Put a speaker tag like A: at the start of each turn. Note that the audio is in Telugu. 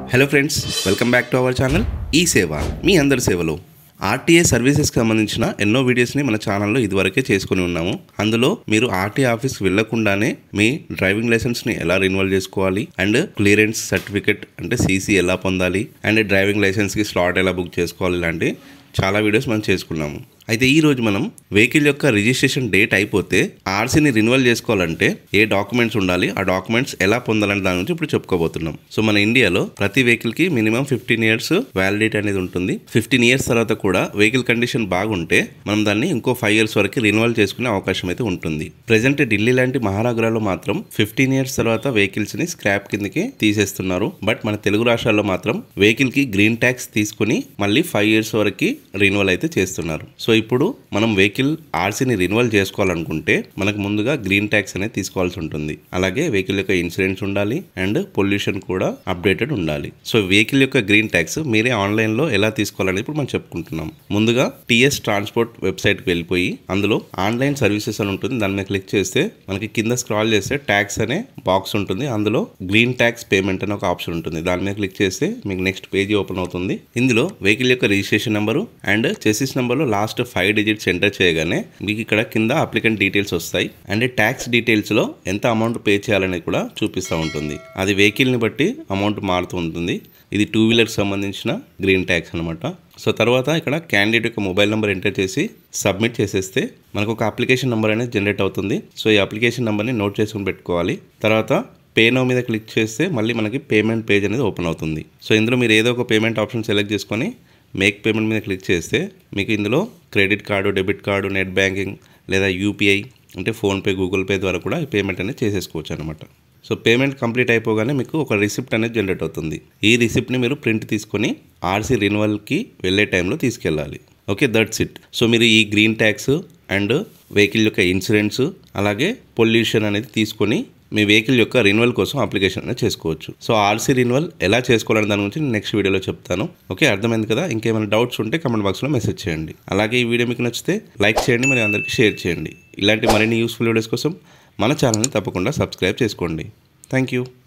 A: hello friends welcome back to our channel ఈ సేవ మీ అందరి సేవలో ఆర్టీఏ సర్వీసెస్కి సంబంధించిన ఎన్నో వీడియోస్ని మన ఛానల్లో ఇదివరకే చేసుకుని ఉన్నాము అందులో మీరు ఆర్టీఏ ఆఫీస్కి వెళ్లకుండానే మీ డ్రైవింగ్ లైసెన్స్ని ఎలా రెన్యువల్ చేసుకోవాలి అండ్ క్లియరెన్స్ సర్టిఫికెట్ అంటే సీసీ ఎలా పొందాలి అండ్ డ్రైవింగ్ లైసెన్స్కి స్లాట్ ఎలా బుక్ చేసుకోవాలి ఇలాంటి చాలా వీడియోస్ మనం చేసుకున్నాము అయితే ఈ రోజు మనం వెహికల్ యొక్క రిజిస్ట్రేషన్ డేట్ అయిపోతే ఆర్సీని రెన్యువల్ చేసుకోవాలంటే ఏ డాక్యుమెంట్స్ ఉండాలి ఆ డాక్యుమెంట్స్ ఎలా పొందాలని దాని గురించి ఇప్పుడు చెప్పుకోబోతున్నాం సో మన ఇండియాలో ప్రతి వెహికల్ కి మినిమం ఫిఫ్టీన్ ఇయర్స్ వ్యాలిడిటీ అనేది ఉంటుంది ఫిఫ్టీన్ ఇయర్స్ తర్వాత కూడా వెహికల్ కండిషన్ బాగుంటే మనం దాన్ని ఇంకో ఫైవ్ ఇయర్స్ వరకు రెన్యువల్ చేసుకునే అవకాశం అయితే ఉంటుంది ప్రెసెంట్ ఢిల్లీ లాంటి మహానగరాల్లో మాత్రం ఫిఫ్టీన్ ఇయర్స్ తర్వాత వెహికల్స్ ని స్క్రాప్ కిందకి తీసేస్తున్నారు బట్ మన తెలుగు రాష్ట్రాల్లో మాత్రం వెహికల్ కి గ్రీన్ ట్యాక్స్ తీసుకుని మళ్ళీ ఫైవ్ ఇయర్స్ వరకు రెన్యువల్ అయితే చేస్తున్నారు సో ఇప్పుడు మనం వెహికల్ ఆర్సీని రెన్యువల్ చేసుకోవాలనుకుంటే మనకు ముందుగా గ్రీన్ ట్యాక్స్ అనేది తీసుకోవాల్సి ఉంటుంది అలాగే వెహికల్ యొక్క ఇన్సూరెన్స్ ఉండాలి అండ్ పొల్యూషన్ కూడా అప్డేటెడ్ ఉండాలి సో వెహికల్ యొక్క గ్రీన్ ట్యాక్స్ మీరే ఆన్లైన్ లో ఎలా తీసుకోవాలని ఇప్పుడు మనం చెప్పుకుంటున్నాం ముందుగా టిఎస్ ట్రాన్స్పోర్ట్ వెబ్సైట్ కి వెళ్ళిపోయి అందులో ఆన్లైన్ సర్వీసెస్ అని ఉంటుంది దాని మీద క్లిక్ చేస్తే మనకి కింద స్క్రాల్ చేస్తే ట్యాక్స్ అనే బాక్స్ ఉంటుంది అందులో గ్రీన్ ట్యాక్స్ పేమెంట్ అనే ఒక ఆప్షన్ ఉంటుంది దాని మీద క్లిక్ చేస్తే మీకు నెక్స్ట్ పేజీ ఓపెన్ అవుతుంది ఇందులో వెహికల్ యొక్క రిజిస్ట్రేషన్ నెంబరు అండ్ చెసిస్ నెంబర్లో లాస్ట్ ఫైవ్ డిజిట్స్ ఎంటర్ చేయగానే మీకు ఇక్కడ కింద అప్లికెంట్ డీటెయిల్స్ వస్తాయి అండ్ ట్యాక్స్ డీటెయిల్స్లో ఎంత అమౌంట్ పే చేయాలనేది కూడా చూపిస్తూ ఉంటుంది అది వెహికల్ని బట్టి అమౌంట్ మారుతూ ఉంటుంది ఇది టూ వీలర్కి సంబంధించిన గ్రీన్ ట్యాక్స్ అనమాట సో తర్వాత ఇక్కడ క్యాండిడేట్ యొక్క మొబైల్ నెంబర్ ఎంటర్ చేసి సబ్మిట్ చేసేస్తే మనకు ఒక అప్లికేషన్ నెంబర్ అనేది జనరేట్ అవుతుంది సో ఈ అప్లికేషన్ నెంబర్ని నోట్ చేసుకుని పెట్టుకోవాలి తర్వాత పే నో మీద క్లిక్ చేస్తే మళ్ళీ మనకి పేమెంట్ పేజ్ అనేది ఓపెన్ అవుతుంది సో ఇందులో మీరు ఏదో ఒక పేమెంట్ ఆప్షన్ సెలెక్ట్ చేసుకొని మేక్ పేమెంట్ మీద క్లిక్ చేస్తే మీకు ఇందులో credit card debit card net banking లేదా యూపీఐ అంటే ఫోన్పే గూగుల్ పే ద్వారా కూడా ఈ పేమెంట్ అనేది చేసేసుకోవచ్చు అనమాట సో పేమెంట్ కంప్లీట్ అయిపోగానే మీకు ఒక రిసిప్ట్ అనేది జనరేట్ అవుతుంది ఈ రిసిప్ట్ని మీరు ప్రింట్ తీసుకొని ఆర్సీ రెన్యువల్కి వెళ్ళే టైంలో తీసుకెళ్ళాలి ఓకే దట్స్ ఇట్ సో మీరు ఈ గ్రీన్ ట్యాక్స్ అండ్ వెహికల్ యొక్క ఇన్సూరెన్స్ అలాగే పొల్యూషన్ అనేది తీసుకొని మీ వెహికల్ యొక్క రెన్యువల్ కోసం అప్లికేషన్ అనేది చేసుకోవచ్చు సో ఆర్సీ రెన్యువల్ ఎలా చేసుకోవాలని దాని గురించి నేను నెక్స్ట్ వీడియోలో చెప్తాను ఓకే అర్థమైంది కదా ఇంకేమైనా డౌట్స్ ఉంటే కమెంట్ బాక్స్లో మెసేజ్ చేయండి అలాగే ఈ వీడియో మీకు నచ్చితే లైక్ చేయండి మరి అందరికీ షేర్ చేయండి ఇలాంటి మరిన్ని యూస్ఫుల్ వీడియోస్ కోసం మన ఛానల్ని తప్పకుండా సబ్స్క్రైబ్ చేసుకోండి థ్యాంక్ యూ